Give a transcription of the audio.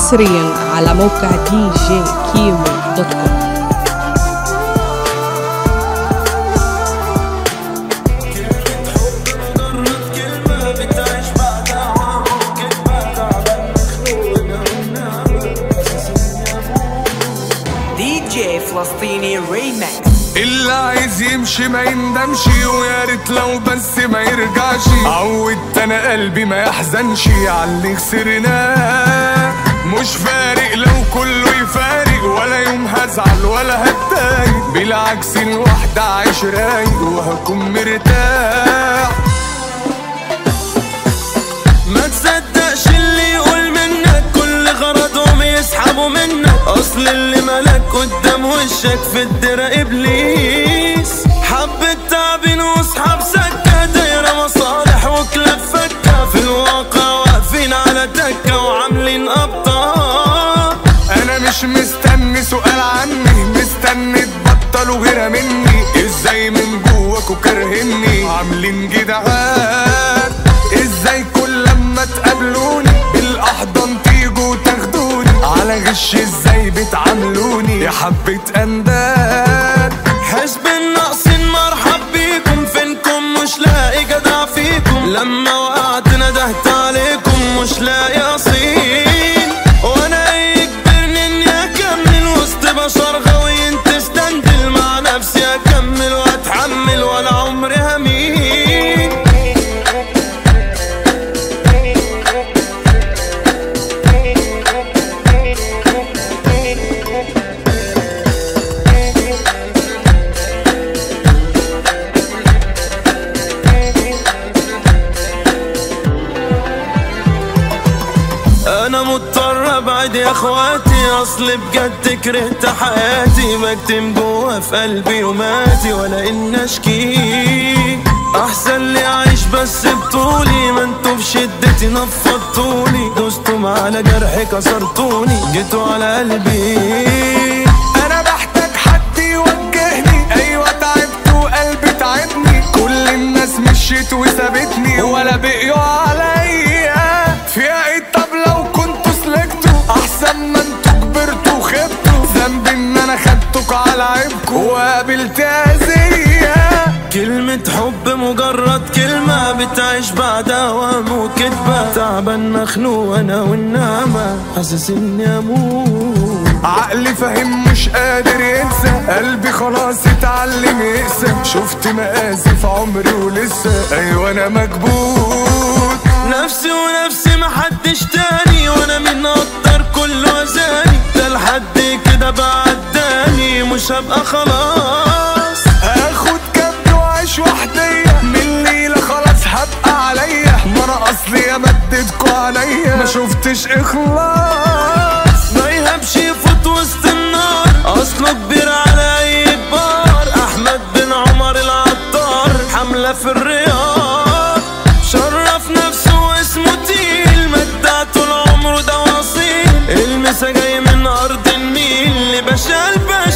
حصريا على موقع دي جي كيمو دوت كوم دي جي فلسطيني ريمكس اللي عايز يمشي ما يندمش ويا ريت لو بس ما يرجعش عودت انا قلبي ما يحزنش على اللي خسرناه مش فارق لو كله يفارق ولا يوم هزعل ولا هتضايق بالعكس الواحد عايش رايق وهكون مرتاح ما تصدقش اللي يقول منك كل غرضهم يسحبوا منك اصل اللي ملك قدام وشك في الدرة ابليس حبة تعبين واصحاب سكة دايرة مصالح وكلاب فكة في الواقع واقفين على تكة وعاملين ابطال انا مش مستني سؤال عني مستني تبطلوا غيرها مني ازاي من جواكوا كارهني عاملين جدعان ازاي كل لما تقابلوني بالاحضان تيجوا تاخدوني على غش ازاي بتعاملوني يا حبة انداد حزب الناقصين مرحب بيكم فينكم مش لاقي جدع فيكم لما وقعت ندهت عليكم مش لاقي اصيل وانا يجبرني اني اكمل وسط بشر غاويين تستندل مع نفسي اكمل واتحمل ولا عمري هميل انا مضطر ابعد يا اخواتي اصل بجد كرهت حياتي بكتم جوا في قلبي وماتي ولا ان اشكي احسن لي اعيش بس بطولي ما انتوا بشدتي نفضتوني دوستم على جرحي كسرتوني جيتوا على قلبي انا بحتاج حد يوجهني ايوه تعبت وقلبي تعبني كل الناس مشيت وسابتني ولا بقيوا عليا فيها ايه طب لو كنتوا سلكتوا احسن ما انتوا كبرتوا وخبتوا ذنبي ان انا خدتكوا على عيبكوا وقابلت اذيه كلمة حب مجرد كلمة بتعيش بعد أوام وكدبة تعبان مخنوق أنا والنعمة حاسس إني أموت عقلي فاهم مش قادر ينسى قلبي خلاص اتعلم يقسى شفت مقاسي في عمري ولسه ايوه انا مكبوت نفسي ونفسي محدش تاني وأنا من أقدر كل وزاني ده لحد كده بعداني مش هبقى خلاص هاخد كبد وعيش وحدية من الليلة خلاص هبقى عليا ما انا اصلي يا مددكوا عليا ما شفتش اخلاص ما يهبش يفوت وسط النار اصله كبير على اي بار احمد بن عمر العطار حمله في الرياض شرف نفسه واسمه تقيل مدع طول عمره ده وصيل المسا جاي من ارض النيل لباشا الباشا